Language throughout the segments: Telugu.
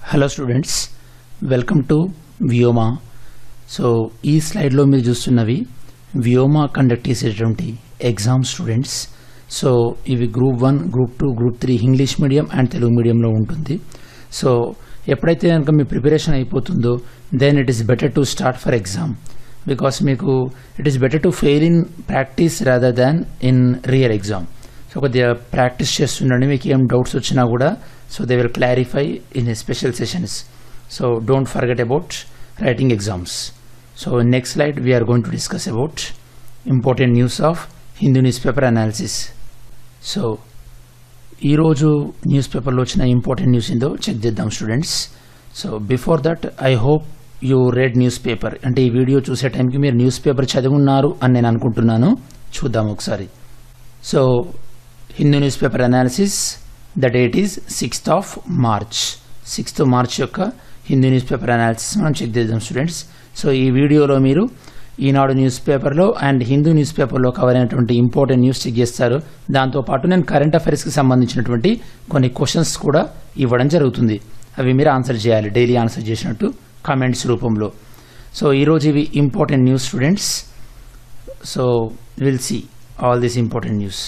hello students welcome to Vyoma so ఈ స్లైడ్లో మీరు చూస్తున్నవి వియోమా కండక్ట్ చేసేటువంటి ఎగ్జామ్ స్టూడెంట్స్ సో ఇవి group one group two group three English medium and Telugu మీడియంలో ఉంటుంది సో ఎప్పుడైతే కనుక మీ ప్రిపరేషన్ అయిపోతుందో then it is better to start for exam because మీకు it is better to fail in practice rather than in real exam so కొద్దిగా ప్రాక్టీస్ చేస్తుండండి మీకు ఏం డౌట్స్ వచ్చినా కూడా so they will clarify in special sessions so don't forget about writing exams so next slide we are going to discuss about important news of Hindu newspaper analysis so ఈరోజు న్యూస్ పేపర్లో వచ్చిన ఇంపార్టెంట్ న్యూస్ ఏందో చెక్ చేద్దాం students so before that I hope you read newspaper అంటే ఈ వీడియో చూసే టైంకి మీరు న్యూస్ పేపర్ చదివున్నారు అని నేను అనుకుంటున్నాను చూద్దాం ఒకసారి so Hindu newspaper analysis the date is sixth of March sixth March యొక్క హిందూ న్యూస్ పేపర్ అనాలిసిస్ మనం చెక్ చేద్దాం స్టూడెంట్స్ సో ఈ వీడియోలో మీరు ఈనాడు న్యూస్ పేపర్లో అండ్ హిందూ న్యూస్ పేపర్లో కవర్ అయినటువంటి ఇంపార్టెంట్ న్యూస్ చెక్ చేస్తారు దాంతోపాటు నేను కరెంట్ అఫైర్స్కి సంబంధించినటువంటి కొన్ని క్వశ్చన్స్ కూడా ఇవ్వడం జరుగుతుంది అవి మీరు ఆన్సర్ చేయాలి డైలీ ఆన్సర్ చేసినట్టు కామెంట్స్ రూపంలో సో ఈరోజు ఇవి important news students so will see all this important news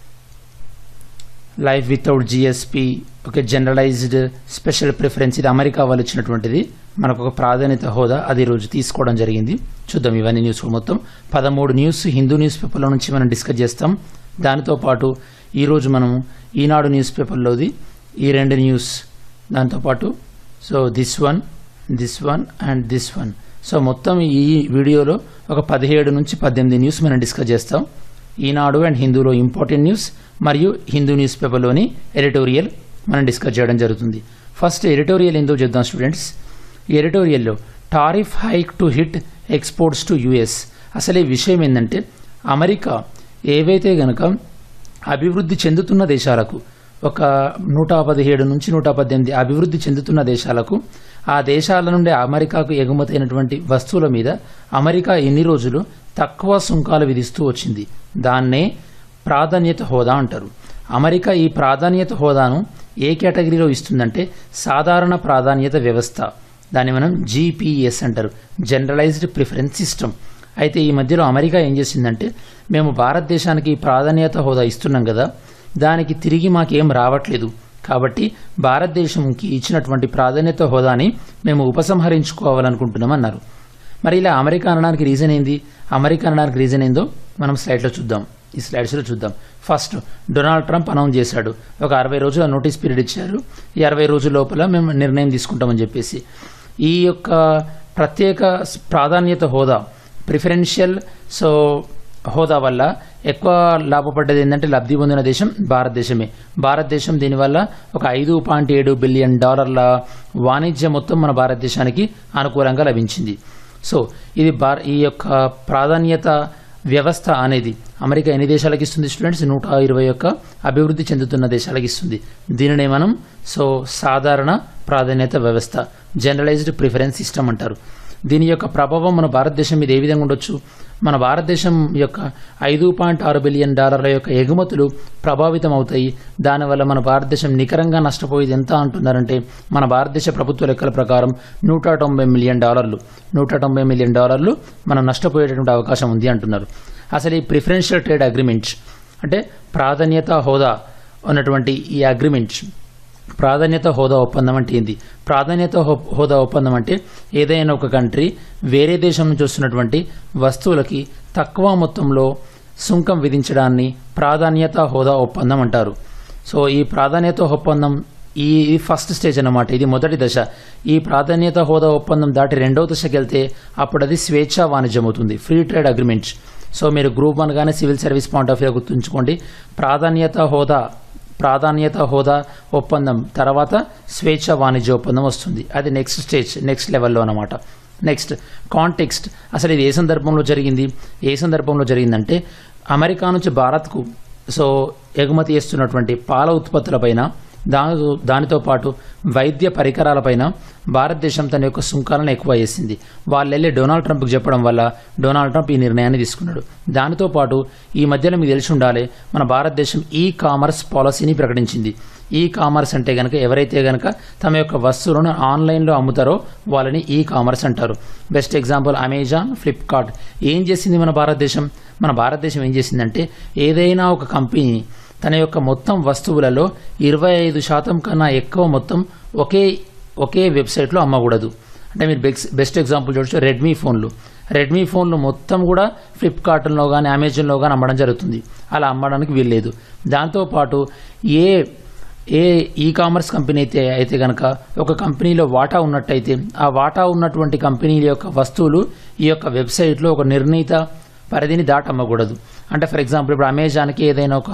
life without GSP ఒక జనరలైజ్డ్ స్పెషల్ ప్రిఫరెన్స్ ఇది అమెరికా వాళ్ళు ఇచ్చినటువంటిది మనకు ఒక ప్రాధాన్యత హోదా అది ఈరోజు తీసుకోవడం జరిగింది చూద్దాం ఇవన్నీ న్యూస్ మొత్తం పదమూడు న్యూస్ హిందూ న్యూస్ పేపర్లో నుంచి మనం డిస్కస్ చేస్తాం దానితో పాటు ఈరోజు మనం ఈనాడు న్యూస్ పేపర్లోది ఈ రెండు న్యూస్ దాంతోపాటు so this one this one and this one so మొత్తం ఈ వీడియోలో ఒక పదిహేడు నుంచి పద్దెనిమిది న్యూస్ మనం డిస్కస్ చేస్తాం ఈనాడు అండ్ హిందూలో ఇంపార్టెంట్ న్యూస్ మరియు హిందూ న్యూస్ పేపర్లోని ఎడిటోరియల్ మనం డిస్కస్ చేయడం జరుగుతుంది ఫస్ట్ ఎడిటోరియల్ ఏందో చూద్దాం స్టూడెంట్స్ ఈ ఎడిటోరియల్లో tariff hike to hit exports to US అసలు ఈ విషయం ఏంటంటే అమెరికా ఏవైతే గనక అభివృద్ధి చెందుతున్న దేశాలకు ఒక నూట పదిహేడు నుంచి నూట పద్దెనిమిది అభివృద్ధి చెందుతున్న దేశాలకు ఆ దేశాల నుండి అమెరికాకు ఎగుమతైనటువంటి వస్తువుల మీద అమెరికా ఎన్ని రోజులు తక్కువ సుంకాలు విధిస్తూ వచ్చింది దాన్నే ప్రాధాన్యత హోదా అంటారు అమెరికా ఈ ప్రాధాన్యత హోదాను ఏ కేటగిరీలో ఇస్తుందంటే సాధారణ ప్రాధాన్యత వ్యవస్థ దాన్ని మనం జీపీఎస్ అంటారు జనరలైజ్డ్ ప్రిఫరెన్స్ సిస్టమ్ అయితే ఈ మధ్యలో అమెరికా ఏం చేసిందంటే మేము భారతదేశానికి ఈ ప్రాధాన్యత హోదా ఇస్తున్నాం కదా దానికి తిరిగి మాకేం రావట్లేదు కాబట్టి భారతదేశంకి ఇచ్చినటువంటి ప్రాధాన్యత హోదాని మేము ఉపసంహరించుకోవాలనుకుంటున్నాం అన్నారు మరి ఇలా అమెరికా అనడానికి రీజన్ ఏంది అమెరికా అనడానికి రీజన్ ఏందో మనం స్లైడ్లో చూద్దాం ఈ స్లైడ్స్లో చూద్దాం ఫస్ట్ డొనాల్డ్ ట్రంప్ అనౌన్స్ చేశాడు ఒక అరవై రోజుల నోటీస్ పీరియడ్ ఇచ్చారు ఈ అరవై రోజుల లోపల మేము నిర్ణయం తీసుకుంటామని చెప్పేసి ఈ యొక్క ప్రత్యేక ప్రాధాన్యత హోదా ప్రిఫరెన్షియల్ సో హోదా వల్ల ఎక్కువ లాభపడ్డది ఏంటంటే లబ్ధి పొందిన దేశం భారతదేశమే భారతదేశం దీనివల్ల ఒక ఐదు పాయింట్ ఏడు బిలియన్ డాలర్ల వాణిజ్యం మొత్తం మన భారతదేశానికి అనుకూలంగా లభించింది సో ఇది భార ఈ యొక్క ప్రాధాన్యత వ్యవస్థ అనేది అమెరికా ఎన్ని దేశాలకు ఇస్తుంది స్టూడెంట్స్ నూట ఇరవై యొక్క అభివృద్ధి చెందుతున్న దేశాలకు ఇస్తుంది దీనినే మనం సో సాధారణ ప్రాధాన్యత వ్యవస్థ జనరలైజ్డ్ ప్రిఫరెన్స్ సిస్టమ్ అంటారు దీని యొక్క ప్రభావం మన భారతదేశం మీద ఏ విధంగా ఉండొచ్చు మన భారతదేశం యొక్క ఐదు పాయింట్ ఆరు బిలియన్ డాలర్ల యొక్క ఎగుమతులు ప్రభావితం అవుతాయి దానివల్ల మన భారతదేశం నికరంగా నష్టపోయేది ఎంత అంటున్నారంటే మన భారతదేశ ప్రభుత్వ లెక్కల ప్రకారం నూట తొంభై మిలియన్ డాలర్లు నూట తొంభై మిలియన్ డాలర్లు మనం నష్టపోయేటటువంటి అవకాశం ఉంది అంటున్నారు అసలు ఈ ప్రిఫరెన్షియల్ ట్రేడ్ అగ్రిమెంట్ అంటే ప్రాధాన్యత హోదా ఉన్నటువంటి ఈ అగ్రిమెంట్ ప్రాధాన్యత హోదా ఒప్పందం అంటే ఏంది ప్రాధాన్యత హో- హోదా ఒప్పందం అంటే ఏదైనా ఒక కంట్రీ వేరే దేశం నుంచి వస్తున్నటువంటి వస్తువులకి తక్కువ మొత్తంలో సుంకం విధించడాన్ని ప్రాధాన్యత హోదా ఒప్పందం అంటారు సో ఈ ప్రాధాన్యత ఒప్పందం ఈ ఇది ఫస్ట్ స్టేజ్ అన్నమాట ఇది మొదటి దశ ఈ ప్రాధాన్యత హోదా ఒప్పందం దాటి రెండవ దశకి వెళ్తే అప్పుడు అది స్వేచ్ఛా వాణిజ్యం అవుతుంది ఫ్రీ ట్రేడ్ అగ్రిమెంట్ సో మీరు గ్రూప్ వన్ కానీ civil service point of view గుర్తుంచుకోండి ప్రాధాన్యత హోదా ప్రాధాన్యత హోదా ఒప్పందం తర్వాత స్వేచ్ఛ వాణిజ్య ఒప్పందం వస్తుంది అది నెక్స్ట్ స్టేజ్ నెక్స్ట్ లెవెల్లో అనమాట నెక్స్ట్ కాంటెక్స్ట్ అసలు ఇది ఏ సందర్భంలో జరిగింది ఏ సందర్భంలో జరిగిందంటే అమెరికా నుంచి భారత్కు సో ఎగుమతి చేస్తున్నటువంటి పాల ఉత్పత్తులపైన దానితో దానితో పాటు వైద్య పరికరాలపైన భారతదేశం తన యొక్క సుంకాలను ఎక్కువ చేసింది వాళ్ళు వెళ్ళి డొనాల్డ్ ట్రంప్కి చెప్పడం వల్ల డొనాల్డ్ ట్రంప్ ఈ నిర్ణయాన్ని తీసుకున్నాడు దానితో పాటు ఈ మధ్యలో మీకు తెలిసి ఉండాలి మన భారతదేశం ఈ కామర్స్ పాలసీని ప్రకటించింది ఈ కామర్స్ అంటే కనుక ఎవరైతే కనుక తమ యొక్క వస్తువులను ఆన్లైన్లో అమ్ముతారో వాళ్ళని ఈ కామర్స్ అంటారు బెస్ట్ ఎగ్జాంపుల్ అమెజాన్ ఫ్లిప్కార్ట్ ఏం చేసింది మన భారతదేశం మన భారతదేశం ఏం చేసిందంటే ఏదైనా ఒక కంపెనీ తన యొక్క మొత్తం వస్తువులలో ఇరవై ఐదు శాతం కన్నా ఎక్కువ మొత్తం ఒకే ఒకే వెబ్సైట్లో అమ్మకూడదు అంటే మీరు బెక్స్ బెస్ట్ ఎగ్జాంపుల్ చూడొచ్చు రెడ్మీ ఫోన్లు రెడ్మీ ఫోన్లు మొత్తం కూడా ఫ్లిప్కార్ట్లో కానీ అమెజాన్లో కానీ అమ్మడం జరుగుతుంది అలా అమ్మడానికి వీల్లేదు దాంతోపాటు ఏ ఏ ఈ కామర్స్ కంపెనీ అయితే అయితే కనుక ఒక కంపెనీలో వాటా ఉన్నట్టయితే ఆ వాటా ఉన్నటువంటి కంపెనీల యొక్క వస్తువులు ఈ యొక్క వెబ్సైట్లో ఒక నిర్ణీత పరిధిని దాటి అమ్మకూడదు అంటే ఫర్ ఎగ్జాంపుల్ ఇప్పుడు అమెజాన్కి ఏదైనా ఒక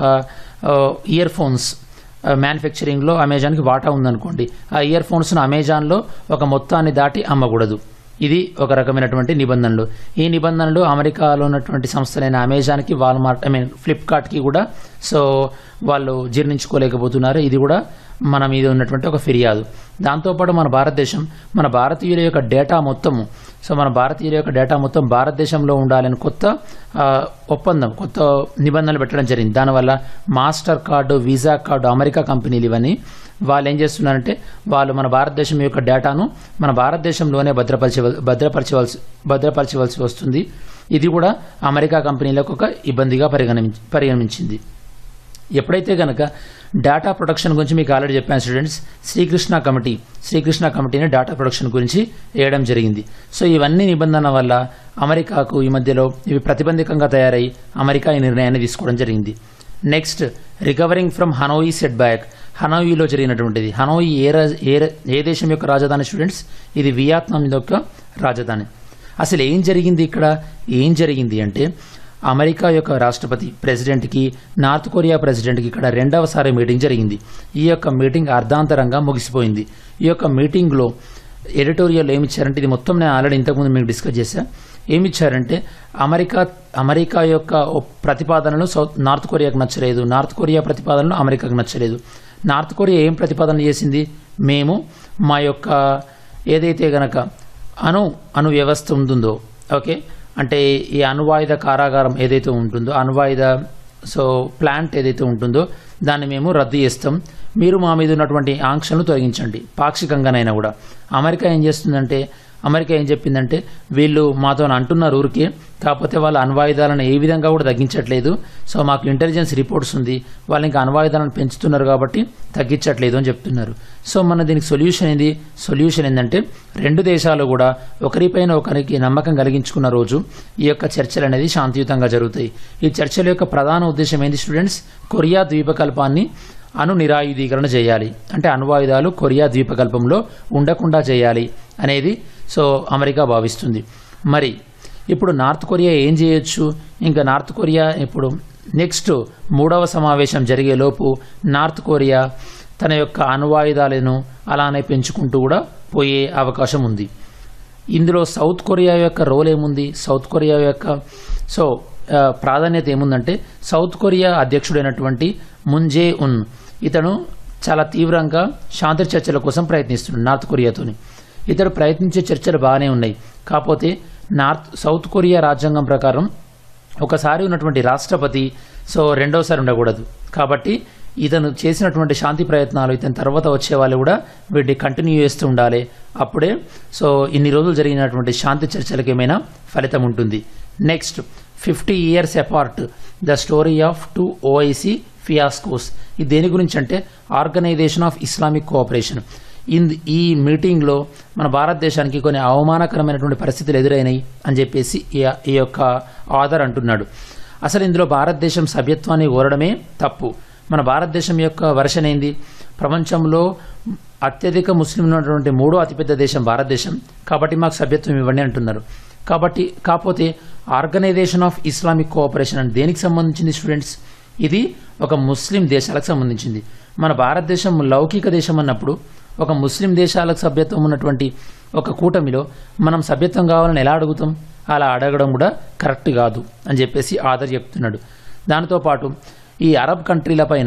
ఇయర్ ఫోన్స్ మ్యానుఫ్యాక్చరింగ్లో అమెజాన్కి వాటా ఉందనుకోండి ఆ ఇయర్ ఫోన్స్ను అమెజాన్లో ఒక మొత్తాన్ని దాటి అమ్మకూడదు ఇది ఒక రకమైనటువంటి నిబంధనలు ఈ నిబంధనలు అమెరికాలో ఉన్నటువంటి సంస్థలైన అమెజాన్కి వాల్మార్ట్ ఐ మీన్ ఫ్లిప్కార్ట్కి కూడా సో వాళ్ళు జీర్ణించుకోలేకపోతున్నారు ఇది కూడా మన మీద ఉన్నటువంటి ఒక ఫిర్యాదు దాంతోపాటు మన భారతదేశం మన భారతీయుల యొక్క డేటా మొత్తము సో మన భారతీయుల యొక్క డేటా మొత్తం భారతదేశంలో ఉండాలని కొత్త ఆ, ఒప్పందం కొత్త నిబంధనలు పెట్టడం జరిగింది దానివల్ల Mastercard Visa card America కంపెనీలు ఇవన్నీ వాళ్ళు ఏం చేస్తున్నారంటే వాళ్ళు మన భారతదేశం యొక్క డేటాను మన భారతదేశంలోనే భద్రపరిచ భద్రపరచవలసి భద్రపరచవలసి వస్తుంది ఇది కూడా అమెరికా కంపెనీలకు ఒక ఇబ్బందిగా పరిగణించి పరిగణించింది ఎప్పుడైతే కనుక డేటా ప్రొటెక్షన్ గురించి మీకు ఆల్రెడీ చెప్పాను స్టూడెంట్స్ శ్రీకృష్ణ కమిటీ శ్రీకృష్ణ కమిటీని డేటా ప్రొటెక్షన్ గురించి వేయడం జరిగింది సో ఇవన్నీ నిబంధనల వల్ల అమెరికాకు ఈ మధ్యలో ఇవి ప్రతిబంధకంగా తయారై అమెరికా ఈ నిర్ణయాన్ని తీసుకోవడం జరిగింది next recovering from Hanoi setback హనోయిలో జరిగినటువంటిది హనోయి ఏ రాజ- ఏ ర- ఏ దేశం యొక్క రాజధాని స్టూడెంట్స్ ఇది వియత్నాం యొక్క రాజధాని అసలు ఏం జరిగింది ఇక్కడ ఏం జరిగింది అంటే అమెరికా యొక్క రాష్ట్రపతి ప్రెసిడెంట్కి నార్త్ కొరియా ప్రెసిడెంట్కి ఇక్కడ రెండవసారి మీటింగ్ జరిగింది ఈ యొక్క మీటింగ్ అర్ధాంతరంగా ముగిసిపోయింది ఈ యొక్క మీటింగ్లో ఎడిటోరియల్ ఏమి ఇచ్చారంటే ఇది మొత్తం నేను ఆల్రెడీ ఇంతకుముందు మీకు డిస్కస్ చేశా ఏమి ఇచ్చారంటే అమెరికా అమెరికా యొక్క ఒ- ప్రతిపాదనలు సౌత్ నార్త్ కొరియాకు నచ్చలేదు నార్త్ కొరియా ప్రతిపాదనలు అమెరికాకు నచ్చలేదు నార్త్ కొరియా ఏం ప్రతిపాదన చేసింది మేము మా యొక్క ఏదైతే గనక అణు అణు వ్యవస్థ ఉంటుందో ఓకే అంటే ఈ అణువాయుధ కారాగారం ఏదైతే ఉంటుందో అణువాయుధ సో ప్లాంట్ ఏదైతే ఉంటుందో దాన్ని మేము రద్దు చేస్తాం మీరు మా మీద ఉన్నటువంటి ఆంక్షలను తొలగించండి పాక్షికంగానైనా కూడా అమెరికా ఏం చేస్తుందంటే అమెరికా ఏం చెప్పిందంటే వీళ్ళు మాతో అంటున్నారు ఊరికే కాకపోతే వాళ్ళ అణ్వాయుధాలను ఏ విధంగా కూడా తగ్గించట్లేదు సో మాకు ఇంటెలిజెన్స్ రిపోర్ట్స్ ఉంది వాళ్ళు ఇంకా అణ్వాయుధాలను పెంచుతున్నారు కాబట్టి తగ్గించట్లేదు అని చెప్తున్నారు సో మన దీనికి సొల్యూషన్ ఏంది సొల్యూషన్ ఏంటంటే రెండు దేశాలు కూడా ఒకరిపైన ఒకరికి నమ్మకం కలిగించుకున్న రోజు ఈ యొక్క చర్చలు అనేది శాంతియుతంగా జరుగుతాయి ఈ చర్చల యొక్క ప్రధాన ఉద్దేశం ఏంది స్టూడెంట్స్ కొరియా ద్వీపకల్పాన్ని అణు నిరాయుధీకరణ చేయాలి అంటే అణ్వాయుధాలు కొరియా ద్వీపకల్పంలో ఉండకుండా చేయాలి అనేది సో అమెరికా భావిస్తుంది మరి ఇప్పుడు నార్త్ కొరియా ఏం చేయొచ్చు ఇంకా నార్త్ కొరియా ఇప్పుడు నెక్స్ట్ మూడవ సమావేశం జరిగేలోపు నార్త్ కొరియా తన యొక్క అణ్వాయుధాలను అలానే పెంచుకుంటూ కూడా పోయే అవకాశం ఉంది ఇందులో సౌత్ కొరియా యొక్క రోల్ ఏముంది సౌత్ కొరియా యొక్క సో ఆ, ప్రాధాన్యత ఏముందంటే సౌత్ కొరియా అధ్యక్షుడైనటువంటి ముంజే ఉన్ ఇతను చాలా తీవ్రంగా శాంతి చర్చల కోసం ప్రయత్నిస్తున్నాడు నార్త్ కొరియాతోని ఇతడు ప్రయత్నించే చర్చలు బాగానే ఉన్నాయి కాకపోతే నార్త్ సౌత్ కొరియా రాజ్యాంగం ప్రకారం ఒకసారి ఉన్నటువంటి రాష్ట్రపతి సో రెండోసారి ఉండకూడదు కాబట్టి ఇతను చేసినటువంటి శాంతి ప్రయత్నాలు ఇతని తర్వాత వచ్చే వాళ్ళు కూడా వీటిని కంటిన్యూ చేస్తూ ఉండాలి అప్పుడే సో ఇన్ని రోజులు జరిగినటువంటి శాంతి చర్చలకు ఏమైనా ఫలితం ఉంటుంది next fifty years apart the story of two OIC fiascos ఇది దేని గురించి అంటే organization of Islamic cooperation in ఈ మీటింగ్లో మన భారతదేశానికి కొన్ని అవమానకరమైనటువంటి పరిస్థితులు ఎదురైనాయి అని చెప్పేసి ఈ- ఈ యొక్క ఆధార్ అంటున్నాడు అసలు ఇందులో భారతదేశం సభ్యత్వాన్ని కోరడమే తప్పు మన భారతదేశం యొక్క వర్షన్ ఏంది ప్రపంచంలో అత్యధిక ముస్లిం ఉన్నటువంటి మూడో అతిపెద్ద దేశం భారతదేశం కాబట్టి మాకు సభ్యత్వం ఇవ్వండి అంటున్నారు కాబట్టి కాకపోతే ఆర్గనైజేషన్ ఆఫ్ ఇస్లామిక్ కోఆపరేషన్ అని దేనికి సంబంధించింది స్టూడెంట్స్ ఇది ఒక ముస్లిం దేశాలకు సంబంధించింది మన భారతదేశం లౌకిక దేశం అన్నప్పుడు ఒక ముస్లిం దేశాలకు సభ్యత్వం ఉన్నటువంటి ఒక కూటమిలో మనం సభ్యత్వం కావాలని ఎలా అడుగుతాం అలా అడగడం కూడా కరెక్ట్ కాదు అని చెప్పేసి ఆధార్ చెప్తున్నాడు దానితో పాటు ఈ అరబ్ కంట్రీల పైన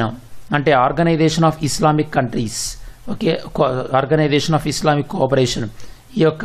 అంటే organization of Islamic countries okay organization of Islamic cooperation ఈ యొక్క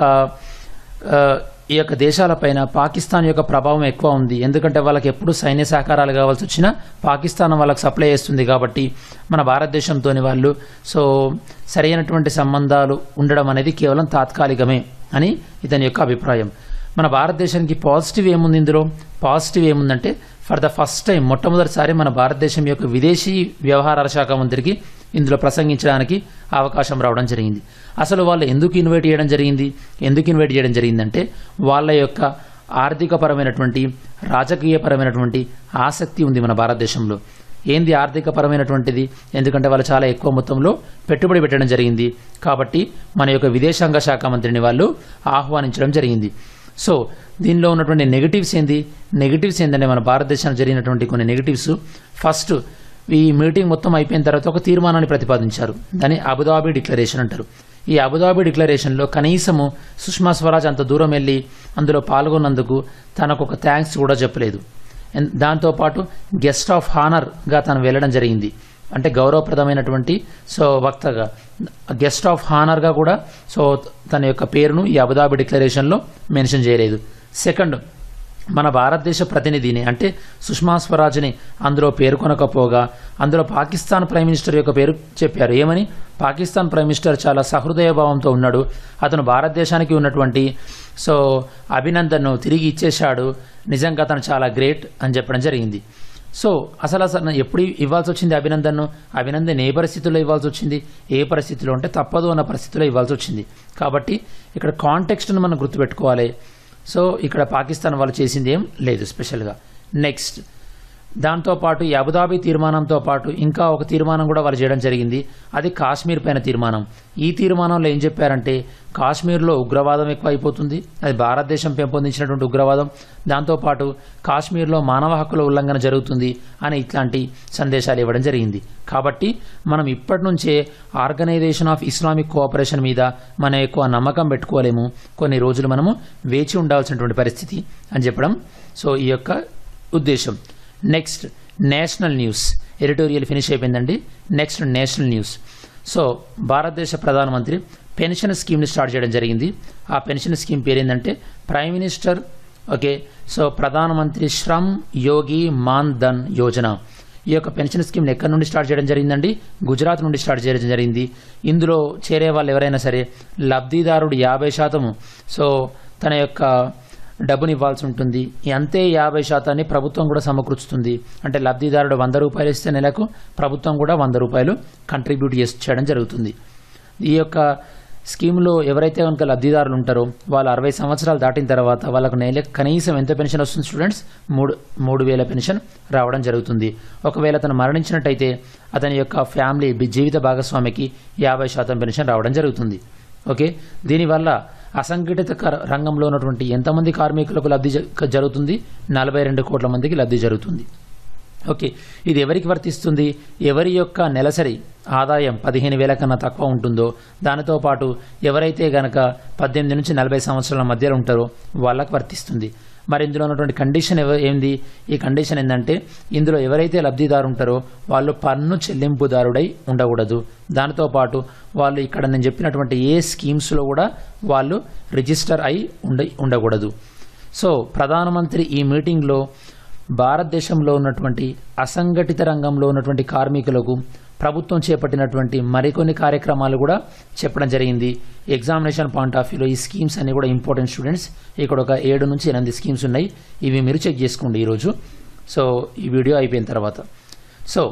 ఆ, ఈ యొక్క దేశాలపైన పాకిస్తాన్ యొక్క ప్రభావం ఎక్కువ ఉంది ఎందుకంటే వాళ్ళకి ఎప్పుడు సైన్య సహకారాలు కావాల్సి వచ్చినా పాకిస్తాన్ వాళ్ళకి సప్లై చేస్తుంది కాబట్టి మన భారతదేశంతోని వాళ్ళు సో సరైనటువంటి సంబంధాలు ఉండడం అనేది కేవలం తాత్కాలికమే అని ఇతని యొక్క అభిప్రాయం మన భారతదేశానికి పాజిటివ్ ఏముంది ఇందులో పాజిటివ్ ఏముందంటే ఫర్ ద ఫస్ట్ టైం మొట్టమొదటిసారి మన భారతదేశం యొక్క విదేశీ వ్యవహారాల శాఖ మంత్రికి ఇందులో ప్రసంగించడానికి అవకాశం రావడం జరిగింది అసలు వాళ్ళు ఎందుకు ఇన్వైట్ చేయడం జరిగింది ఎందుకు ఇన్వైట్ చేయడం జరిగిందంటే వాళ్ళ యొక్క ఆర్థికపరమైనటువంటి రాజకీయపరమైనటువంటి ఆసక్తి ఉంది మన భారతదేశంలో ఏంది ఆర్థికపరమైనటువంటిది ఎందుకంటే వాళ్ళు చాలా ఎక్కువ మొత్తంలో పెట్టుబడి పెట్టడం జరిగింది కాబట్టి మన యొక్క విదేశాంగ శాఖ మంత్రిని వాళ్ళు ఆహ్వానించడం జరిగింది సో దీనిలో ఉన్నటువంటి నెగిటివ్స్ ఏంది నెగిటివ్స్ ఏంటంటే మన భారతదేశానికి జరిగినటువంటి కొన్ని నెగిటివ్స్ ఫస్ట్ ఈ మీటింగ్ మొత్తం అయిపోయిన తర్వాత ఒక తీర్మానాన్ని ప్రతిపాదించారు దాన్ని అబుదాబి డిక్లరేషన్ అంటారు ఈ అబుదాబి డిక్లరేషన్లో కనీసము సుష్మా స్వరాజ్ అంత దూరం వెళ్ళి అందులో పాల్గొన్నందుకు తనకు ఒక థ్యాంక్స్ కూడా చెప్పలేదు ఎన్- దాంతోపాటు గెస్ట్ ఆఫ్ హానర్గా తను వెళ్ళడం జరిగింది అంటే గౌరవప్రదమైనటువంటి సో వక్తగా గెస్ట్ ఆఫ్ హానర్గా కూడా సో తన యొక్క పేరును ఈ అబుదాబి డిక్లరేషన్లో మెన్షన్ చేయలేదు సెకండ్ మన భారతదేశ ప్రతినిధిని అంటే సుష్మా స్వరాజ్ని అందులో పేర్కొనకపోగా అందులో పాకిస్తాన్ ప్రైమ్ మినిస్టర్ యొక్క పేరు చెప్పారు ఏమని పాకిస్తాన్ ప్రైమ్ మినిస్టర్ చాలా సహృదయభావంతో ఉన్నాడు అతను భారతదేశానికి ఉన్నటువంటి సో అభినందన్ను తిరిగి ఇచ్చేశాడు నిజంగా అతను చాలా గ్రేట్ అని చెప్పడం జరిగింది సో అసలు అసలు ఎప్పుడు ఇవ్వాల్సి వచ్చింది అభినందన్ను అభినందన్ ఏ పరిస్థితుల్లో ఇవ్వాల్సి వచ్చింది ఏ పరిస్థితిలో అంటే తప్పదు అన్న పరిస్థితిలో ఇవ్వాల్సి వచ్చింది కాబట్టి ఇక్కడ కాంటెక్స్ట్ను మనం గుర్తుపెట్టుకోవాలి సో ఇక్కడ పాకిస్తాన్ వాళ్ళు చేసింది ఏం లేదు స్పెషల్గా నెక్స్ట్ దాంతోపాటు ఈ అబుదాబి తీర్మానంతో పాటు ఇంకా ఒక తీర్మానం కూడా వాళ్ళు చేయడం జరిగింది అది కాశ్మీర్ పైన తీర్మానం ఈ తీర్మానంలో ఏం చెప్పారంటే కాశ్మీర్లో ఉగ్రవాదం ఎక్కువ అయిపోతుంది అది భారతదేశం పెంపొందించినటువంటి ఉగ్రవాదం దాంతోపాటు కాశ్మీర్లో మానవ హక్కుల ఉల్లంఘన జరుగుతుంది అని ఇట్లాంటి సందేశాలు ఇవ్వడం జరిగింది కాబట్టి మనం ఇప్పటి నుంచే ఆర్గనైజేషన్ ఆఫ్ ఇస్లామిక్ కోఆపరేషన్ మీద మన ఎక్కువ నమ్మకం పెట్టుకోలేము కొన్ని రోజులు మనము వేచి ఉండాల్సినటువంటి పరిస్థితి అని చెప్పడం సో ఈ యొక్క ఉద్దేశం next national news editorial finish అయిపోయిందండి నెక్స్ట్ నేషనల్ న్యూస్ సో భారతదేశ ప్రధానమంత్రి పెన్షన్ స్కీమ్ని స్టార్ట్ చేయడం జరిగింది ఆ పెన్షన్ స్కీమ్ పేరు ఏంటంటే ప్రైమ్ మినిస్టర్ ఓకే సో ప్రధానమంత్రి శ్రమ్ యోగి మాన్ ధన్ యోజన ఈ యొక్క పెన్షన్ స్కీమ్ని ఎక్కడి నుండి స్టార్ట్ చేయడం జరిగిందండి గుజరాత్ నుండి స్టార్ట్ చేయడం జరిగింది ఇందులో చేరే వాళ్ళు ఎవరైనా సరే లబ్ధిదారుడు యాభై శాతము సో తన యొక్క డబ్బుని ఇవ్వాల్సి ఉంటుంది ఈ అంతే యాభై శాతాన్ని ప్రభుత్వం కూడా సమకూర్చుతుంది అంటే లబ్ధిదారుడు వంద రూపాయలు ఇస్తే నెలకు ప్రభుత్వం కూడా వంద రూపాయలు కంట్రిబ్యూట్ చేసి చేయడం జరుగుతుంది ఈ యొక్క స్కీమ్లో ఎవరైతే కనుక లబ్ధిదారులు ఉంటారో వాళ్ళు అరవై సంవత్సరాలు దాటిన తర్వాత వాళ్ళకు నెలకు కనీసం ఎంత పెన్షన్ వస్తుంది స్టూడెంట్స్ మూడు మూడు వేల పెన్షన్ రావడం జరుగుతుంది ఒకవేళ అతను మరణించినట్టయితే అతని యొక్క ఫ్యామిలీ బి- జీవిత భాగస్వామికి యాభై శాతం పెన్షన్ రావడం జరుగుతుంది ఓకే దీనివల్ల అసంఘటిత కర- రంగంలో ఉన్నటువంటి ఎంతమంది కార్మికులకు లబ్ధి జ- జరుగుతుంది నలభై రెండు కోట్ల మందికి లబ్ధి జరుగుతుంది ఓకే ఇది ఎవరికి వర్తిస్తుంది ఎవరి యొక్క నెలసరి ఆదాయం పదిహేను వేల కన్నా తక్కువ ఉంటుందో దానితో పాటు ఎవరైతే గనక పద్దెనిమిది నుంచి నలభై సంవత్సరాల మధ్యలో ఉంటారో వాళ్ళకు వర్తిస్తుంది మరి ఇందులో ఉన్నటువంటి కండిషన్ ఎవ ఏంది ఈ కండిషన్ ఏంటంటే ఇందులో ఎవరైతే లబ్ధిదారు ఉంటారో వాళ్ళు పన్ను చెల్లింపుదారుడై ఉండకూడదు దానితో పాటు వాళ్ళు ఇక్కడ నేను చెప్పినటువంటి ఏ స్కీమ్స్లో కూడా వాళ్ళు రిజిస్టర్ అయి ఉండ ఉండకూడదు సో ప్రధానమంత్రి ఈ మీటింగ్లో భారతదేశంలో ఉన్నటువంటి అసంఘటిత రంగంలో ఉన్నటువంటి కార్మికులకు ప్రభుత్వం చేపట్టినటువంటి మరికొన్ని కార్యక్రమాలు కూడా చెప్పడం జరిగింది ఎగ్జామినేషన్ పాయింట్ ఆఫ్ వ్యూలో ఈ స్కీమ్స్ అన్ని కూడా ఇంపార్టెంట్ స్టూడెంట్స్ ఇక్కడ ఒక ఏడు నుంచి ఎనిమిది స్కీమ్స్ ఉన్నాయి ఇవి మీరు చెక్ చేసుకోండి ఈరోజు సో ఈ వీడియో అయిపోయిన తర్వాత so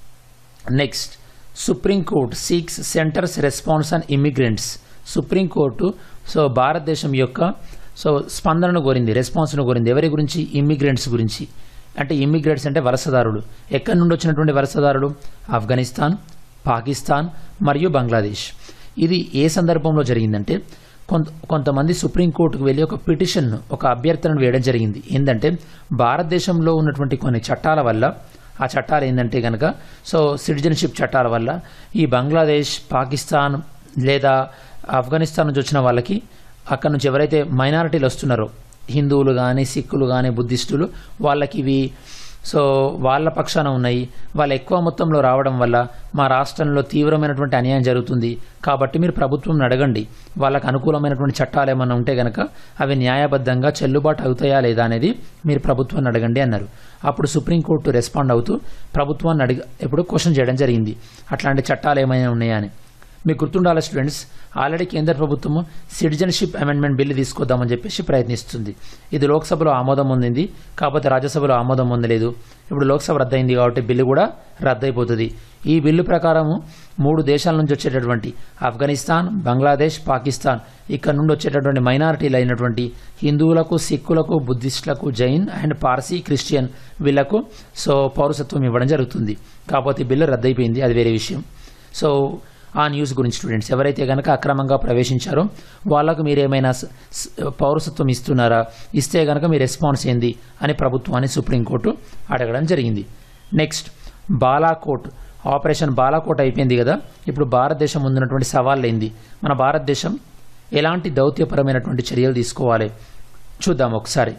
next supreme court seeks centre's response on immigrants supreme court so భారతదేశం యొక్క సో స్పందనను కోరింది రెస్పాన్స్ను కోరింది ఎవరి గురించి ఇమ్మిగ్రెంట్స్ గురించి అంటే ఇమ్మిగ్రెంట్స్ అంటే వలసదారులు ఎక్కడి నుండి వచ్చినటువంటి వలసదారులు ఆఫ్ఘనిస్తాన్ పాకిస్తాన్ మరియు బంగ్లాదేశ్ ఇది ఏ సందర్భంలో జరిగిందంటే కొంత కొంతమంది సుప్రీంకోర్టుకు వెళ్ళి ఒక పిటిషన్ ఒక అభ్యర్థనను వేయడం జరిగింది ఏంటంటే భారతదేశంలో ఉన్నటువంటి కొన్ని చట్టాల వల్ల ఆ చట్టాలు ఏంటంటే కనుక సో సిటిజన్షిప్ చట్టాల వల్ల ఈ బంగ్లాదేశ్ పాకిస్తాన్ లేదా ఆఫ్ఘనిస్తాన్ నుంచి వచ్చిన వాళ్ళకి అక్కడ నుంచి ఎవరైతే మైనారిటీలు వస్తున్నారో హిందువులు కానీ సిక్కులు కానీ బుద్ధిస్టులు వాళ్ళకి ఇవి సో వాళ్ళ పక్షాన ఉన్నాయి వాళ్ళు ఎక్కువ మొత్తంలో రావడం వల్ల మా రాష్ట్రంలో తీవ్రమైనటువంటి అన్యాయం జరుగుతుంది కాబట్టి మీరు ప్రభుత్వం అడగండి వాళ్ళకు అనుకూలమైనటువంటి చట్టాలు ఏమైనా ఉంటే గనక అవి న్యాయబద్ధంగా చెల్లుబాటు అవుతాయా లేదా అనేది మీరు ప్రభుత్వాన్ని అడగండి అన్నారు అప్పుడు సుప్రీంకోర్టు రెస్పాండ్ అవుతూ ప్రభుత్వాన్ని అడిగ ఎప్పుడు క్వశ్చన్ చేయడం జరిగింది అట్లాంటి చట్టాలు ఏమైనా ఉన్నాయా అని మీకు గుర్తుండాలి స్టూడెంట్స్ ఆల్రెడీ కేంద్ర ప్రభుత్వము సిటిజన్షిప్ అమెండ్మెంట్ బిల్లు తీసుకొద్దామని చెప్పేసి ప్రయత్నిస్తుంది ఇది లోక్సభలో ఆమోదం పొందింది కాకపోతే రాజ్యసభలో ఆమోదం పొందలేదు ఇప్పుడు లోక్సభ రద్దయింది కాబట్టి బిల్లు కూడా రద్దయిపోతుంది ఈ బిల్లు ప్రకారము మూడు దేశాల నుంచి వచ్చేటటువంటి ఆఫ్ఘనిస్తాన్ బంగ్లాదేశ్ పాకిస్తాన్ ఇక్కడ నుండి వచ్చేటటువంటి మైనారిటీలు అయినటువంటి హిందువులకు సిక్కులకు బుద్ధిస్టులకు జైన్ అండ్ పార్సీ క్రిస్టియన్ వీళ్లకు సో పౌరసత్వం ఇవ్వడం జరుగుతుంది కాకపోతే ఈ బిల్లు రద్దయిపోయింది అది వేరే విషయం సో ఆ న్యూస్ గురించి స్టూడెంట్స్ ఎవరైతే కనుక అక్రమంగా ప్రవేశించారో వాళ్ళకు మీరేమైనా స- స- పౌరసత్వం ఇస్తున్నారా ఇస్తే కనుక మీ రెస్పాన్స్ ఏంది అని ప్రభుత్వాన్ని సుప్రీంకోర్టు అడగడం జరిగింది నెక్స్ట్ బాలాకోట్ ఆపరేషన్ బాలాకోట్ అయిపోయింది కదా ఇప్పుడు భారతదేశం ముందున్నటువంటి సవాళ్ళు ఏంది మన భారతదేశం ఎలాంటి దౌత్యపరమైనటువంటి చర్యలు తీసుకోవాలి చూద్దాం ఒకసారి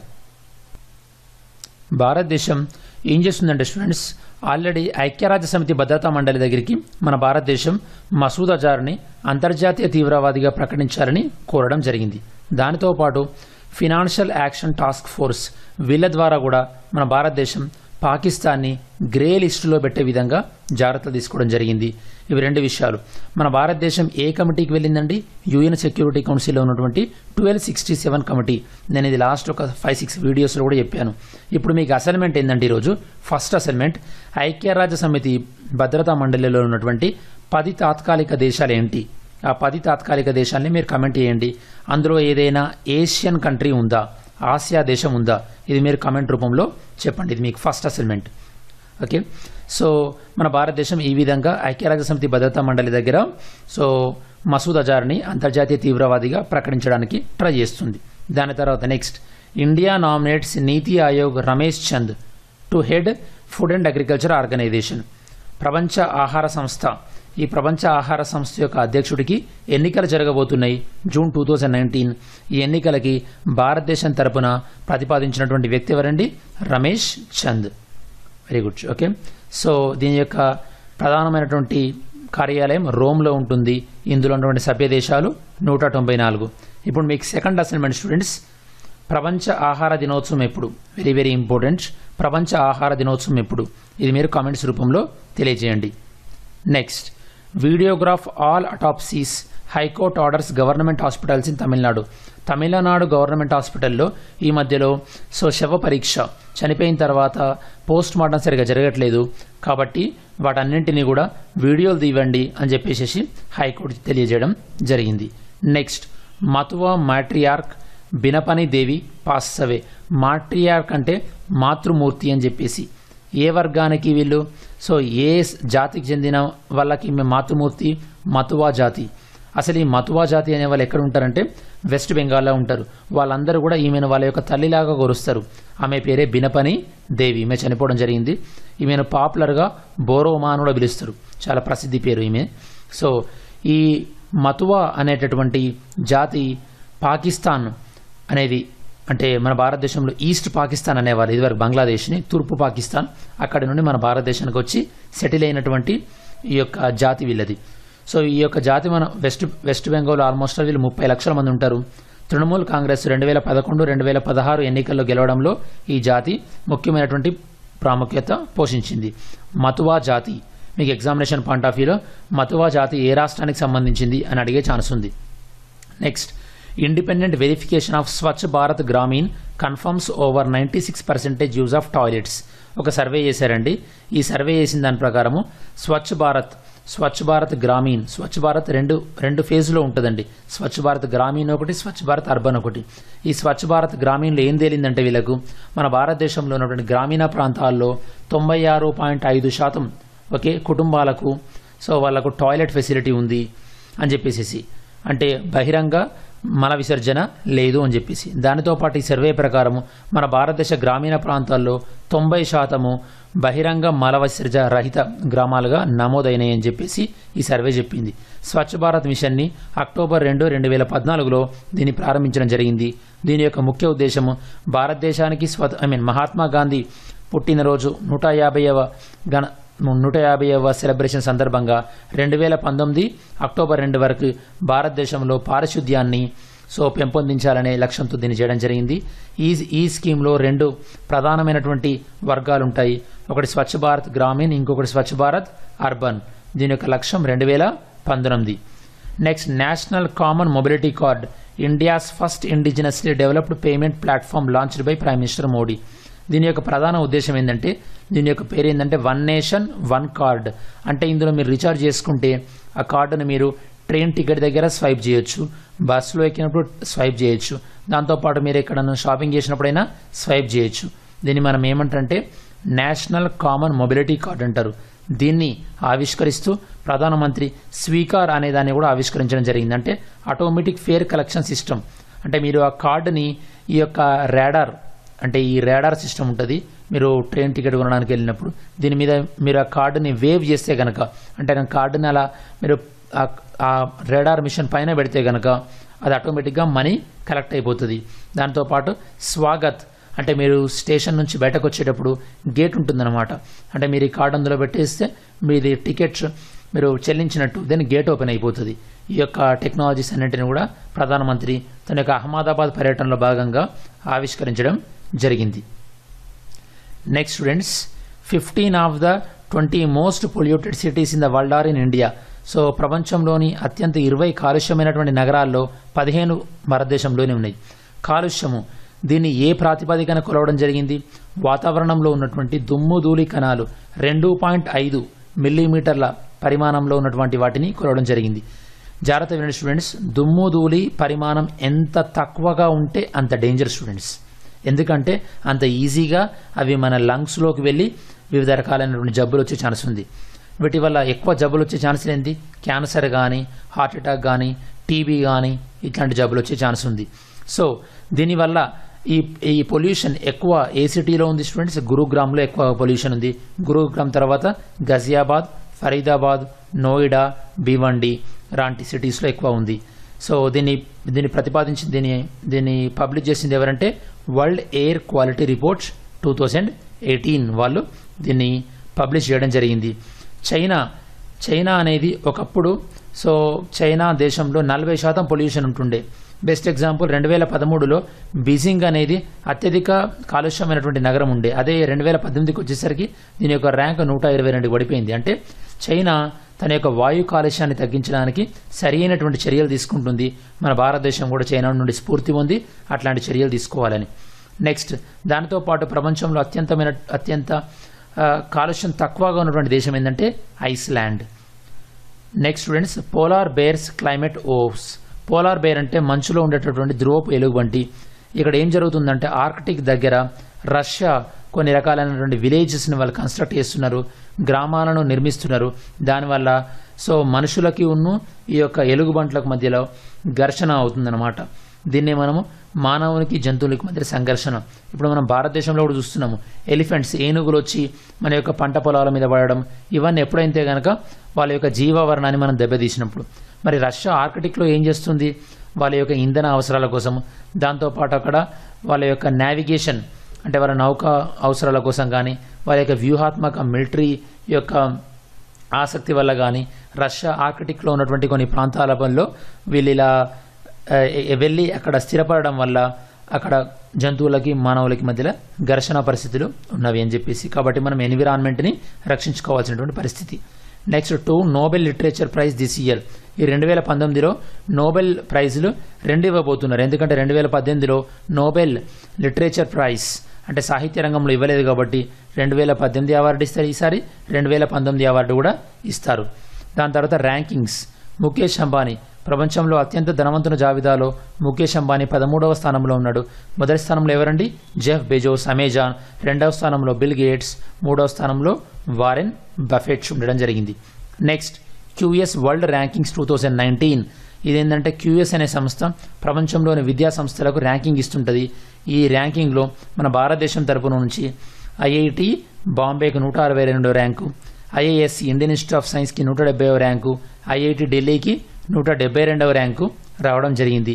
భారతదేశం ఏం చేస్తుందంటే స్టూడెంట్స్ ఆల్రెడీ ఐక్యరాజ్య సమితి భద్రతా మండలి దగ్గరికి మన భారతదేశం మసూద్ అజార్ని అంతర్జాతీయ తీవ్రవాదిగా ప్రకటించాలని కోరడం జరిగింది దానితో పాటు ఫినాన్షియల్ యాక్షన్ టాస్క్ ఫోర్స్ వీళ్ళ ద్వారా కూడా మన భారతదేశం పాకిస్తాన్ని గ్రే లిస్టులో పెట్టే విధంగా జాగ్రత్తలు తీసుకోవడం జరిగింది ఇవి రెండు విషయాలు మన భారతదేశం ఏ కమిటీకి వెళ్ళిందండి యుఎన్ సెక్యూరిటీ కౌన్సిల్లో ఉన్నటువంటి ట్వెల్వ్ సిక్స్టీ సెవెన్ కమిటీ నేను ఇది లాస్ట్ ఒక ఫైవ్ సిక్స్ వీడియోస్లో కూడా చెప్పాను ఇప్పుడు మీకు అసైన్మెంట్ ఏంటంటే ఈరోజు ఫస్ట్ అసైన్మెంట్ ఐక్యరాజ్య సమితి భద్రతా మండలిలో ఉన్నటువంటి పది తాత్కాలిక దేశాలు ఏంటి ఆ పది తాత్కాలిక దేశాలని మీరు కమెంట్ చేయండి అందులో ఏదైనా ఏషియన్ కంట్రీ ఉందా ఆసియా దేశం ఉందా ఇది మీరు కమెంట్ రూపంలో చెప్పండి ఇది మీకు ఫస్ట్ అసైన్మెంట్ ఓకే సో మన భారతదేశం ఈ విధంగా ఐక్యరాజ్య సమితి భద్రతా మండలి దగ్గర సో మసూద్ అజార్ని అంతర్జాతీయ తీవ్రవాదిగా ప్రకటించడానికి ట్రై చేస్తుంది దాని తర్వాత next India nominates NITI Aayog Ramesh Chand to head food and agriculture organization ప్రపంచ ఆహార సంస్థ ఈ ప్రపంచ ఆహార సంస్థ యొక్క అధ్యక్షుడికి ఎన్నికలు జరగబోతున్నాయి జూన్ టూ థౌజండ్ నైన్టీన్ ఈ ఎన్నికలకి భారతదేశం తరపున ప్రతిపాదించినటువంటి వ్యక్తి ఎవరండి Ramesh Chand very good okay so దీని యొక్క ప్రధానమైనటువంటి కార్యాలయం రోమ్లో ఉంటుంది ఇందులో ఉన్నటువంటి సభ్య దేశాలు నూట తొంభై నాలుగు ఇప్పుడు మీకు సెకండ్ అసైన్మెంట్ స్టూడెంట్స్ ప్రపంచ ఆహార దినోత్సవం ఎప్పుడు వెరీ వెరీ ఇంపార్టెంట్ ప్రపంచ ఆహార దినోత్సవం ఎప్పుడు ఇది మీరు కామెంట్స్ రూపంలో తెలియజేయండి next videograph all autopsies high court orders government hospitals in Tamil Nadu Tamil Nadu government హాస్పిటల్లో ఈ మధ్యలో సో శవ పరీక్ష చనిపోయిన తర్వాత పోస్ట్ మార్టం సరిగా జరగట్లేదు కాబట్టి వాటన్నింటినీ కూడా వీడియోలు తీయండి అని చెప్పేసి హైకోర్టు తెలియజేయడం జరిగింది నెక్స్ట్ మతువా మాట్రియార్క్ బినపని దేవి పాస్సవే మాట్రియార్క్ అంటే మాతృమూర్తి అని చెప్పేసి ఏ వర్గానికి వీళ్ళు సో ఏ జాతికి చెందిన వాళ్ళకి ఈమె మాతృమూర్తి మతువా జాతి అసలు ఈ మతువా జాతి అనే వాళ్ళు ఎక్కడ ఉంటారంటే వెస్ట్ బెంగాల్లో ఉంటారు వాళ్ళందరూ కూడా ఈమెను వాళ్ళ యొక్క తల్లిలాగా కొరుస్తారు ఆమె పేరే బినపని దేవి ఈమె చనిపోవడం జరిగింది ఈమెను పాపులర్గా బోరోమా అని కూడా పిలుస్తారు చాలా ప్రసిద్ధి పేరు ఈమె సో ఈ మతువా అనేటటువంటి జాతి పాకిస్తాన్ అనేది అంటే మన భారతదేశంలో ఈస్ట్ పాకిస్తాన్ అనేవారు ఇదివరకు బంగ్లాదేశ్ని తూర్పు పాకిస్తాన్ అక్కడి నుండి మన భారతదేశానికి వచ్చి సెటిల్ అయినటువంటి ఈ యొక్క జాతి వీళ్ళది సో ఈ యొక్క జాతి మన వెస్ట్ వెస్ట్ బెంగాల్ ఆల్మోస్ట్ వీళ్ళు ముప్పై లక్షల మంది ఉంటారు తృణమూల్ కాంగ్రెస్ రెండు వేల పదకొండు రెండు వేల పదహారు ఎన్నికల్లో గెలవడంలో ఈ జాతి ముఖ్యమైనటువంటి ప్రాముఖ్యత పోషించింది మతువా జాతి మీకు ఎగ్జామినేషన్ పాయింట్ ఆఫ్ వ్యూలో మతువా జాతి ఏ రాష్ట్రానికి సంబంధించింది అని అడిగే ఛాన్స్ ఉంది next independent verification of Swachh Bharat Gramin confirms over ninety six percentage use of toilets ఒక సర్వే చేశారండి ఈ సర్వే చేసిన దాని ప్రకారము స్వచ్ఛ భారత్ స్వచ్ఛ భారత్ గ్రామీణ్ స్వచ్ఛ భారత్ రెండు రెండు ఫేజ్లో ఉంటుందండి స్వచ్ఛ భారత్ గ్రామీణ్ ఒకటి స్వచ్ఛ భారత్ అర్బన్ ఒకటి ఈ స్వచ్ఛ భారత్ గ్రామీణ్లో ఏం తేలిందంటే వీళ్ళకు మన భారతదేశంలో ఉన్నటువంటి గ్రామీణ ప్రాంతాల్లో తొంభై ఆరు పాయింట్ ఐదు శాతం ఒకే కుటుంబాలకు సో వాళ్ళకు టాయిలెట్ ఫెసిలిటీ ఉంది అని చెప్పేసి అంటే బహిరంగ మల విసర్జన లేదు అని చెప్పేసి దానితో పాటు ఈ సర్వే ప్రకారము మన భారతదేశ గ్రామీణ ప్రాంతాల్లో తొంభై శాతము బహిరంగ మల విసర్జ రహిత గ్రామాలుగా నమోదైనాయి అని చెప్పేసి ఈ సర్వే చెప్పింది స్వచ్ఛ భారత్ మిషన్ని అక్టోబర్ రెండు రెండు వేల పద్నాలుగులో దీన్ని ప్రారంభించడం జరిగింది దీని యొక్క ముఖ్య ఉద్దేశము భారతదేశానికి స్వత ఐ మీన్ మహాత్మా గాంధీ పుట్టినరోజు నూట యాభైవ గణ నూట యాభైవ సెలబ్రేషన్ సందర్భంగా రెండు వేల పంతొమ్మిది అక్టోబర్ రెండు వరకు భారతదేశంలో పారిశుద్ధ్యాన్ని సో పెంపొందించాలనే లక్ష్యంతో దీన్ని చేయడం జరిగింది ఈ ఈ స్కీమ్లో రెండు ప్రధానమైనటువంటి వర్గాలు ఉంటాయి ఒకటి స్వచ్ఛ భారత్ గ్రామీణ్ ఇంకొకటి స్వచ్ఛ భారత్ అర్బన్ దీని యొక్క లక్ష్యం రెండు వేల పంతొమ్మిది next national common mobility card India's first indigenously developed payment platform launched by prime minister Modi దీని యొక్క ప్రధాన ఉద్దేశం ఏంటంటే దీని యొక్క పేరు ఏంటంటే వన్ నేషన్ వన్ కార్డ్ అంటే ఇందులో మీరు రీఛార్జ్ చేసుకుంటే ఆ కార్డును మీరు ట్రైన్ టికెట్ దగ్గర స్వైప్ చేయొచ్చు బస్సులో ఎక్కినప్పుడు స్వైప్ చేయొచ్చు దాంతోపాటు మీరు ఎక్కడన్నా షాపింగ్ చేసినప్పుడైనా స్వైప్ చేయొచ్చు దీన్ని మనం ఏమంటారంటే నేషనల్ కామన్ మొబిలిటీ కార్డ్ అంటారు దీన్ని ఆవిష్కరిస్తూ ప్రధానమంత్రి స్వీకార్ అనే దాన్ని కూడా ఆవిష్కరించడం జరిగింది అంటే ఆటోమేటిక్ ఫేర్ కలెక్షన్ సిస్టమ్ అంటే మీరు ఆ కార్డుని ఈ యొక్క రేడార్ అంటే ఈ రేడార్ సిస్టమ్ ఉంటుంది మీరు ట్రైన్ టికెట్ కొనడానికి వెళ్ళినప్పుడు దీని మీద మీరు ఆ కార్డుని వేవ్ చేస్తే కనుక అంటే ఆ కార్డుని అలా మీరు ఆ- ఆ రేడార్ మిషన్ పైన పెడితే కనుక అది ఆటోమేటిక్గా మనీ కలెక్ట్ అయిపోతుంది దాంతోపాటు స్వాగత్ అంటే మీరు స్టేషన్ నుంచి బయటకు వచ్చేటప్పుడు గేట్ ఉంటుందన్నమాట అంటే మీరు ఈ కార్డు అందులో పెట్టేస్తే మీది టికెట్స్ మీరు చెల్లించినట్టు దెన్ గేట్ ఓపెన్ అయిపోతుంది ఈ యొక్క టెక్నాలజీస్ అన్నింటిని కూడా ప్రధానమంత్రి తన యొక్క అహ్మదాబాద్ పర్యటనలో భాగంగా ఆవిష్కరించడం జరిగింది next students fifteen of the twenty most polluted cities in the world are in India so ప్రపంచంలోని అత్యంత ఇరవై కాలుష్యమైనటువంటి నగరాల్లో పదిహేను భారతదేశంలోనే ఉన్నాయి కాలుష్యము దీన్ని ఏ ప్రాతిపదికన కొలవడం జరిగింది వాతావరణంలో ఉన్నటువంటి దుమ్ము ధూళి కణాలు రెండు పాయింట్ ఐదు మిల్లీమీటర్ల పరిమాణంలో ఉన్నటువంటి వాటిని కొలవడం జరిగింది జాగ్రత్త వినండి స్టూడెంట్స్ దుమ్ము ధూళి పరిమాణం ఎంత తక్కువగా ఉంటే అంత డేంజర్ స్టూడెంట్స్ ఎందుకంటే అంత ఈజీగా అవి మన లంగ్స్లోకి వెళ్ళి వివిధ రకాలైనటువంటి జబ్బులు వచ్చే ఛాన్స్ ఉంది వీటి వల్ల ఎక్కువ జబ్బులు వచ్చే ఛాన్స్ ఏంటి క్యాన్సర్ కానీ హార్ట్ అటాక్ కానీ టీబీ కానీ ఇట్లాంటి జబ్బులు వచ్చే ఛాన్స్ ఉంది సో దీనివల్ల ఈ ఈ పొల్యూషన్ ఎక్కువ ఏ సిటీలో ఉంది స్టూడెంట్స్ గురుగ్రామ్లో ఎక్కువ పొల్యూషన్ ఉంది గురుగ్రామ్ తర్వాత గజియాబాద్ ఫరీదాబాద్ నోయిడా భివండి లాంటి సిటీస్లో ఎక్కువ ఉంది సో దీన్ని దీన్ని ప్రతిపాదించి దీన్ని దీన్ని పబ్లిష్ చేసింది ఎవరంటే world air quality reports two thousand eighteen వాళ్ళు దీన్ని పబ్లిష్ చేయడం జరిగింది చైనా చైనా అనేది ఒకప్పుడు సో చైనా దేశంలో నలభై శాతం పొల్యూషన్ ఉంటుండే బెస్ట్ ఎగ్జాంపుల్ రెండు వేల పదమూడులో బీజింగ్ అనేది అత్యధిక కాలుష్యమైనటువంటి నగరం ఉండే అదే రెండు వేల పద్దెనిమిదికి వచ్చేసరికి దీని యొక్క ర్యాంక్ నూట ఇరవై రెండుకి పడిపోయింది అంటే చైనా తన యొక్క వాయు కాలుష్యాన్ని తగ్గించడానికి సరైనటువంటి చర్యలు తీసుకుంటుంది మన భారతదేశం కూడా చైనా నుండి స్ఫూర్తి పొంది అట్లాంటి చర్యలు తీసుకోవాలని నెక్స్ట్ దానితో పాటు ప్రపంచంలో అత్యంతమైన అత్యంత ఆ, కాలుష్యం తక్కువగా ఉన్నటువంటి దేశం ఏంటంటే Iceland next students polar bears climate woes polar bear అంటే మంచులో ఉండేటటువంటి ధ్రువపు ఎలుగుబంటి ఇక్కడ ఏం జరుగుతుందంటే ఆర్కిటిక్ దగ్గర రష్యా కొన్ని రకాలైనటువంటి విలేజెస్ని వాళ్ళు కన్స్ట్రక్ట్ చేస్తున్నారు గ్రామాలను నిర్మిస్తున్నారు దానివల్ల సో మనుషులకి ఉన్ను ఈ యొక్క ఎలుగుబంట్లకు మధ్యలో ఘర్షణ అవుతుందన్నమాట దీన్ని మనము మానవునికి జంతువులకి మధ్య సంఘర్షణ ఇప్పుడు మనం భారతదేశంలో కూడా చూస్తున్నాము ఎలిఫెంట్స్ ఏనుగులు వచ్చి మన యొక్క పంట పొలాల మీద పడడం ఇవన్నీ ఎప్పుడైతే కనుక వాళ్ళ యొక్క జీవావరణాన్ని మనం దెబ్బతీసినప్పుడు మరి రష్యా ఆర్కిటిక్లో ఏం చేస్తుంది వాళ్ళ యొక్క ఇంధన అవసరాల కోసం దాంతోపాటు అక్కడ వాళ్ళ యొక్క నావిగేషన్ అంటే వాళ్ళ నౌక అవసరాల కోసం కానీ వాళ్ళ యొక్క వ్యూహాత్మక మిలిటరీ యొక్క ఆసక్తి వల్ల కానీ రష్యా ఆర్కిటిక్లో ఉన్నటువంటి కొన్ని ప్రాంతాలలో వీళ్ళు ఇలా ఆ, ఎ- వెళ్ళి అక్కడ స్థిరపడడం వల్ల అక్కడ జంతువులకి మానవులకి మధ్యలో ఘర్షణ పరిస్థితులు ఉన్నవి అని చెప్పేసి కాబట్టి మనం ఎన్విరాన్మెంట్ని రక్షించుకోవాల్సినటువంటి పరిస్థితి next two Nobel literature prize this year ఈ రెండు వేల పంతొమ్మిదిలో నోబెల్ ప్రైజులు రెండు ఇవ్వబోతున్నారు ఎందుకంటే రెండు వేల పద్దెనిమిదిలో నోబెల్ లిటరేచర్ ప్రైజ్ అంటే సాహిత్య రంగంలో ఇవ్వలేదు కాబట్టి రెండు వేల పద్దెనిమిది అవార్డు ఇస్తారు ఈసారి రెండు వేల పంతొమ్మిది అవార్డు కూడా ఇస్తారు దాని తర్వాత ర్యాంకింగ్స్ ముఖేష్ అంబానీ ప్రపంచంలో అత్యంత ధనవంతుల జాబితాలో ముఖేష్ అంబానీ పదమూడవ స్థానంలో ఉన్నాడు మొదటి స్థానంలో ఎవరండి జెఫ్ బెజోస్ అమెజాన్ రెండవ స్థానంలో బిల్ గేట్స్ మూడవ స్థానంలో వారెన్ బఫెట్ ఉండడం జరిగింది next QS world rankings two thousand nineteen ఇదేంటంటే క్యూఎస్ అనే సంస్థ ప్రపంచంలోని విద్యా సంస్థలకు ర్యాంకింగ్ ఇస్తుంటుంది ఈ ర్యాంకింగ్లో మన భారతదేశం తరపున నుంచి ఐఐటి బాంబేకి నూట అరవై రెండో rank IISc Indian institute of సైన్స్కి నూట డెబ్బైవ ర్యాంకు ఐఐటి ఢిల్లీకి నూట డెబ్బై రెండవ ర్యాంకు రావడం జరిగింది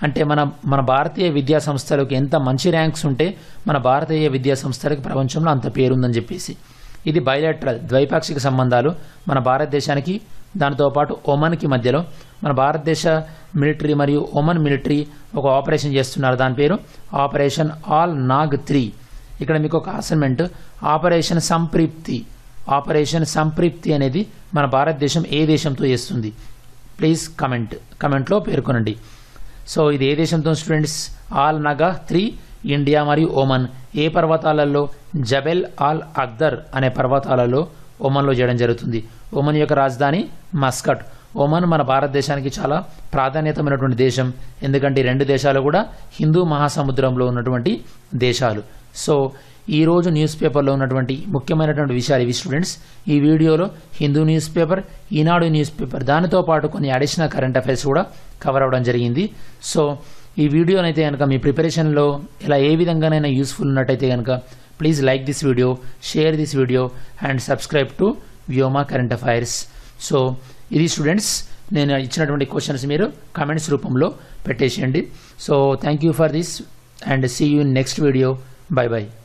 అంటే మన మన భారతీయ విద్యా సంస్థలకు ఎంత మంచి ర్యాంక్స్ ఉంటే మన భారతీయ విద్యా సంస్థలకు ప్రపంచంలో అంత పేరుందని చెప్పేసి ఇది బయలాటరల్ ద్వైపాక్షిక సంబంధాలు మన భారతదేశానికి దానితో పాటు ఒమన్కి మధ్యలో మన భారతదేశ మిలిటరీ మరియు ఒమన్ మిలిటరీ ఒక ఆపరేషన్ చేస్తున్నారు దాని పేరు ఆపరేషన్ ఆల్ నాగ్ త్రీ ఇక్కడ మీకు ఒక assignment operation Sampriti operation Sampriti అనేది మన భారతదేశం ఏ దేశంతో చేస్తుంది ప్లీజ్ కమెంట్ కమెంట్లో పేర్కొనండి సో ఇది ఏ దేశంతో students Al Nagah three India మరియు ఒమన్ ఏ పర్వతాలలో జబెల్ ఆల్ అక్దర్ అనే పర్వతాలలో ఒమన్లో చేయడం జరుగుతుంది ఒమన్ యొక్క రాజధాని మస్కట్ ఒమన్ మన భారతదేశానికి చాలా ప్రాధాన్యతమైనటువంటి దేశం ఎందుకంటే ఈ రెండు దేశాలు కూడా హిందూ మహాసముద్రంలో ఉన్నటువంటి దేశాలు సో ఈ రోజు న్యూస్ పేపర్లో ఉన్నటువంటి ముఖ్యమైనటువంటి విషయాలు ఇవి స్టూడెంట్స్ ఈ వీడియోలో Hindu newspaper Eenadu newspaper దానితో పాటు కొన్ని అడిషనల్ కరెంట్ అఫైర్స్ కూడా కవర్ అవ్వడం జరిగింది సో ఈ వీడియోనైతే కనుక మీ ప్రిపరేషన్లో ఇలా ఏ విధంగానైనా యూస్ఫుల్ ఉన్నట్టయితే కనుక please like this video share this video and subscribe to Vyoma current affairs so ఇది స్టూడెంట్స్ నేను ఇచ్చినటువంటి క్వశ్చన్స్ మీరు కమెంట్స్ రూపంలో పెట్టేసేయండి so thank you for this and see you next video bye by